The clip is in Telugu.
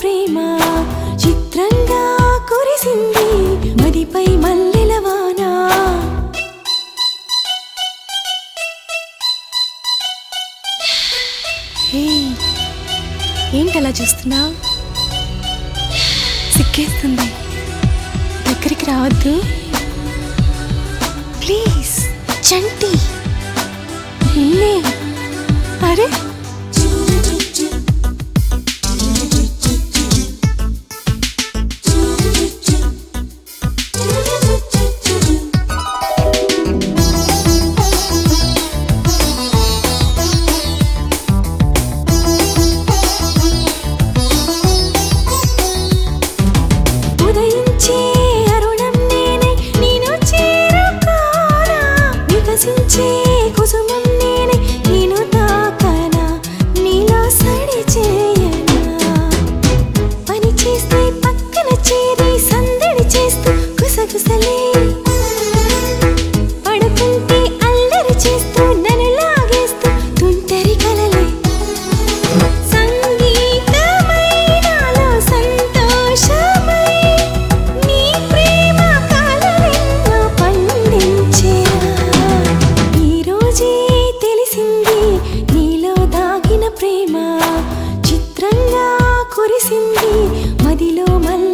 ప్రేమ చిత్రంగా కురిసింది మదిపై మల్లెల వాన హే ఏంటలా చూస్తున్నావు సిక్కేస్తుంది దగ్గరికి రావద్దు ప్లీజ్ చంటి నిన్నే అరే ఉదయించే అరుణం నేనే నేను చేరుకోనా వికసించే కుసుమం నేనే నేను తాకనా నీలో సడి చేయనా పని చేస్తే పక్కన చేరి సందడి చేస్తూ గుసగుసలే పడుకుంటే అల్లరి చేస్తూ నన్ను లాగేస్తూ తుంటరి కలలే సంగీతమై నాలో సంతోషమై నీ ప్రేమ కలలెన్నో పండించేరా ఈ రోజే తెలిసింది నీలో దాగిన ప్రేమ చిత్రంగా కురిసింది మదిలో మల్ల